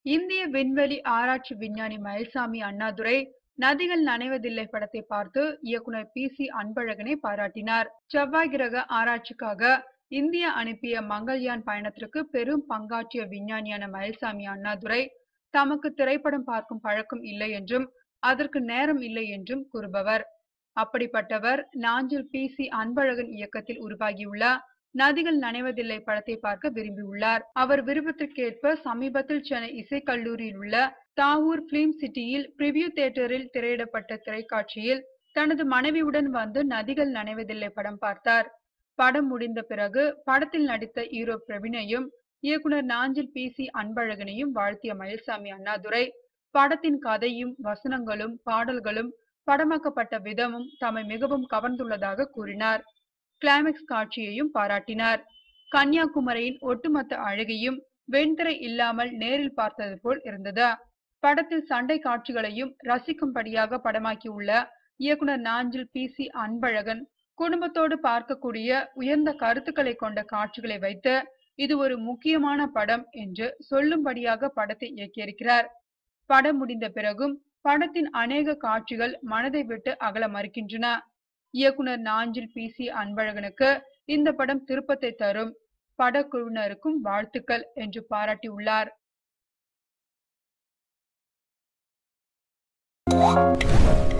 இந்திய விண்வெளி ஆராய்ச்சி விஞ்ஞானி மயில்சாமி அண்ணாதுரை நதிகள் நனைவதில்லை படத்தை பார்த்து இயக்குனர் பி சி அன்பழகனை பாராட்டினார் செவ்வாய் கிரக ஆராய்ச்சிக்காக இந்தியா அனுப்பிய மங்கள்யான் பயணத்திற்கு பெரும் பங்காற்றிய விஞ்ஞானியான மயில்சாமி அண்ணாதுரை தமக்கு திரைப்படம் பார்க்கும் பழக்கம் இல்லை என்றும் அதற்கு நேரம் இல்லை என்றும் கூறுபவர் அப்படிப்பட்டவர் நாஞ்சில் பி சி அன்பழகன் இயக்கத்தில் உருவாகியுள்ள நதிகள் நனைவதில்லை படத்தை பார்க்க விரும்பியுள்ளார் அவர் விருப்பத்திற்கேற்ப சமீபத்தில் சென்னை இசைக்கல்லூரியில் உள்ள தாவூர் பிலிம் சிட்டியில் பிரிவியூ தியேட்டரில் திரையிடப்பட்ட திரைக்காட்சியில் தனது மனைவியுடன் வந்து நதிகள் நனைவதில்லை படம் பார்த்தார் படம் முடிந்த பிறகு படத்தில் நடித்த ஹீரோ பிரவீனையும் இயக்குனர் நாஞ்சில் பி சி அன்பழகனையும் வாழ்த்திய மயில்சாமி அண்ணாதுரை படத்தின் கதையும் வசனங்களும் பாடல்களும் படமாக்கப்பட்ட விதமும் தம்மை மிகவும் கவர்ந்துள்ளதாக கூறினார் கிளைமேக்ஸ் காட்சியையும் பாராட்டினார் கன்னியாகுமரியின் ஒட்டுமொத்த அழகையும் வெண்திரை இல்லாமல் நேரில் பார்த்தது போல் இருந்தது படத்தில் சண்டை காட்சிகளையும் ரசிக்கும்படியாக படமாக்கியுள்ள இயக்குனர் நாஞ்சில் பி சி அன்பழகன் குடும்பத்தோடு பார்க்கக்கூடிய உயர்ந்த கருத்துக்களை கொண்ட காட்சிகளை வைத்து இது ஒரு முக்கியமான படம் என்று சொல்லும்படியாக படத்தை இயக்கியிருக்கிறார் படம் முடிந்த பிறகும் படத்தின் அநேக காட்சிகள் மனதை விட்டு அகல மறுக்கின்றன இயக்குனர் நாஞ்சில் பி சி அன்பழகனுக்கு இந்த படம் திருப்பத்தை தரும் படக்குழுவினருக்கும் வாழ்த்துக்கள் என்று பாராட்டியுள்ளார் Thank you.